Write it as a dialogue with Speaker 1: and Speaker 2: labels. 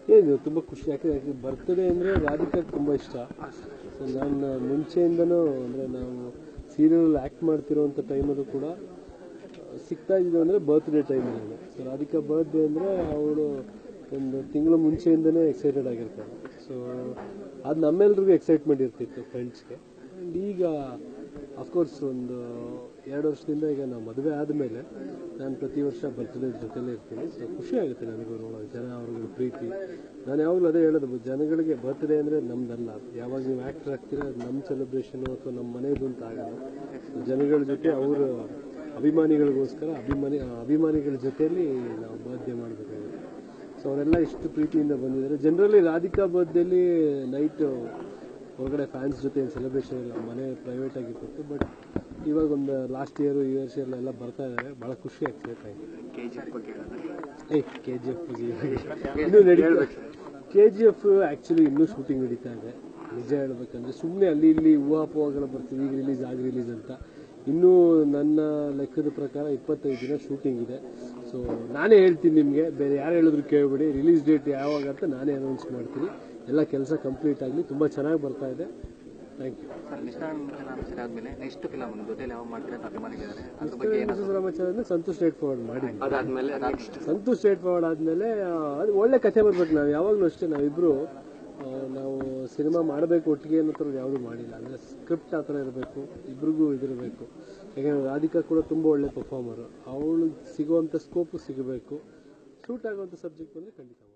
Speaker 1: ಏನು ತುಂಬ ಖುಷಿ ಯಾಕೆ ಬರ್ತ್ಡೇ ಅಂದರೆ ರಾಧಿಕಾಗೆ ತುಂಬ ಇಷ್ಟ ಸೊ ನಾನು ಮುಂಚೆಯಿಂದನೂ ಅಂದರೆ ನಾವು ಸೀರಿಯಲ್ ಆ್ಯಕ್ಟ್ ಮಾಡ್ತಿರೋವಂಥ ಟೈಮಲ್ಲೂ ಕೂಡ ಆ, ಸಿಗ್ತಾ ಇದ್ದಿದ್ದು ಅಂದರೆ ಬರ್ತ್ಡೇ ಟೈಮಲ್ಲಿ ಸೊ ರಾಧಿಕಾ ಬರ್ತ್ಡೇ ಅಂದರೆ ಅವಳು ಒಂದು ತಿಂಗಳು ಮುಂಚೆಯಿಂದನೇ ಎಕ್ಸೈಟೆಡ್ ಆಗಿರ್ತಾಳೆ ಸೊ ಅದು ನಮ್ಮೆಲ್ರಿಗೂ ಎಕ್ಸೈಟ್ಮೆಂಟ್ ಇರ್ತಿತ್ತು ಫ್ರೆಂಡ್ಸ್ಗೆ ಆ್ಯಂಡ್ ಈಗ ಅಫ್ಕೋರ್ಸ್ ಒಂದು ಎರಡು ವರ್ಷದಿಂದ ಈಗ ನಾವು ಮದುವೆ ಆದಮೇಲೆ ನಾನು ಪ್ರತಿ ವರ್ಷ ಬರ್ತ್ಡೇ ಜೊತೆಲೇ ಇರ್ತೀನಿ ಸೊ ಖುಷಿ ಆಗುತ್ತೆ ನನಗೂ ನೋಡೋದು ಜನ ಅವ್ರಗಳ ಪ್ರೀತಿ ನಾನು ಯಾವಾಗಲೂ ಅದೇ ಹೇಳೋದು ಜನಗಳಿಗೆ ಬರ್ತ್ಡೇ ಅಂದರೆ ನಮ್ದಲ್ಲ ಯಾವಾಗ ನೀವು ಆ್ಯಕ್ಟರ್ ಆಗ್ತೀರಾ ಅದು ನಮ್ಮ ಸೆಲೆಬ್ರೇಷನು ಅಥವಾ ನಮ್ಮ ಮನೆಯದು ಅಂತ ಆಗಲ್ಲ So ಜನಗಳ ಜೊತೆ ಅವರ ಅಭಿಮಾನಿಗಳಿಗೋಸ್ಕರ ಅಭಿಮಾನಿ ಅಭಿಮಾನಿಗಳ ಜೊತೆಯಲ್ಲಿ ನಾವು ಬರ್ತ್ಡೇ ಮಾಡಬೇಕಾಗುತ್ತೆ ಸೊ ಅವರೆಲ್ಲ ಇಷ್ಟು ಪ್ರೀತಿಯಿಂದ ಬಂದಿದ್ದಾರೆ ಜನರಲಿ ರಾಧಿಕಾ ಬರ್ತ್ಡೇಲಿ ನೈಟ್ ಹೊರಗಡೆ ಫ್ಯಾನ್ಸ್ ಜೊತೆ ಸೆಲೆಬ್ರೇಷನ್ ಇಲ್ಲ ಮನೆ ಪ್ರೈವೇಟ್ ಆಗಿರ್ತಿತ್ತು ಬಟ್ ಇವಾಗ ಒಂದು ಲಾಸ್ಟ್ ಇಯರು ಈ ವರ್ಷ ಎಲ್ಲ ಎಲ್ಲ ಬರ್ತಾ ಇದ್ದಾರೆ ಭಾಳ ಖುಷಿ ಆಗ್ತದೆ ಥ್ಯಾಂಕ್
Speaker 2: ಕೆ ಜಿ ಎಫ್ ಬಗ್ಗೆ ಹೇಳಿದ್ರೆ
Speaker 1: ಏಯ್ ಕೆ ಜಿ ಎಫ್ ಇನ್ನೂ ನಡೀತಾ ಕೆ ಜಿ ಎಫ್ ಆ್ಯಕ್ಚುಲಿ ಇನ್ನೂ ಶೂಟಿಂಗ್ ನಡೀತಾ ಇದೆ ನಿಜ ಹೇಳ್ಬೇಕಂದ್ರೆ ಸುಮ್ಮನೆ ಅಲ್ಲಿ ಇಲ್ಲಿ ಊಹಾಪೋಹಗಳು ಬರ್ತೀವಿ ಈಗ ರಿಲೀಸ್ ಆಗಿ ರಿಲೀಸ್ ಅಂತ ಇನ್ನೂ ನನ್ನ ಲೆಕ್ಕದ ಪ್ರಕಾರ ಇಪ್ಪತ್ತೈದು ದಿನ ಶೂಟಿಂಗ್ ಇದೆ ಸೊ ನಾನೇ ಹೇಳ್ತೀನಿ ನಿಮಗೆ ಬೇರೆ ಯಾರು ಹೇಳಿದ್ರು ಕೇಳಬೇಡಿ ರಿಲೀಸ್ ಡೇಟ್ ಯಾವಾಗ ಅಂತ ನಾನೇ ಅನೌನ್ಸ್ ಮಾಡ್ತೀನಿ ಎಲ್ಲ ಕೆಲಸ ಕಂಪ್ಲೀಟ್ ಆಗಲಿ ತುಂಬ ಚೆನ್ನಾಗಿ ಬರ್ತಾ ಇದೆ ಥ್ಯಾಂಕ್ ಯು
Speaker 2: ಸರ್ ನಿಷ್ಠಾಂತ ಆದ್ಮೇಲೆ ನೆಕ್ಸ್ಟ್ ಫಿಲಮ್ ಜೊತೆಲಿ ಯಾವ ಮಾಡ್ತೀರಾ ಅಂತ ಅಭಿಮಾನಿಗಳಿದ್ದಾರೆ ಅದ್ರ ಬಗ್ಗೆ ಏನಾದ್ರು
Speaker 1: ರಾಮಾಚಾರ್ಯ ಸಂತೋಷ್ ಸ್ಟ್ರೇಟ್ ಫಾರ್ವರ್ಡ್ ಮಾಡಿ
Speaker 2: ಅದಾದ್ಮೇಲೆ ನೆಕ್ಸ್ಟ್
Speaker 1: ಸಂತೋಷ್ ಸ್ಟ್ರೇಟ್ ಫಾರ್ವರ್ಡ್ ಆದಮೇಲೆ ಅದು ಒಳ್ಳೆ ಕಥೆ ಬರ್ಬೇಕು ನಾವು ಯಾವಾಗಲೂ ಅಷ್ಟೇ ನಾವಿಬ್ಬರು ನಾವು ಸಿನಿಮಾ ಮಾಡಬೇಕು ಒಟ್ಟಿಗೆ ಅನ್ನೋ ಥರ ಯಾವುದೂ ಮಾಡಿಲ್ಲ ಅಂದರೆ ಸ್ಕ್ರಿಪ್ಟ್ ಆ ಥರ ಇರಬೇಕು ಇಬ್ರಿಗೂ ಇದಿರಬೇಕು ಯಾಕಂದರೆ ರಾಧಿಕಾ ಕೂಡ ತುಂಬ ಒಳ್ಳೆ ಪರ್ಫಾರ್ಮರು ಅವಳು ಸಿಗುವಂಥ ಸ್ಕೋಪು ಸಿಗಬೇಕು ಶೂಟ್ ಆಗುವಂಥ ಸಬ್ಜೆಕ್ಟ್ ಬಂದರೆ ಖಂಡಿತ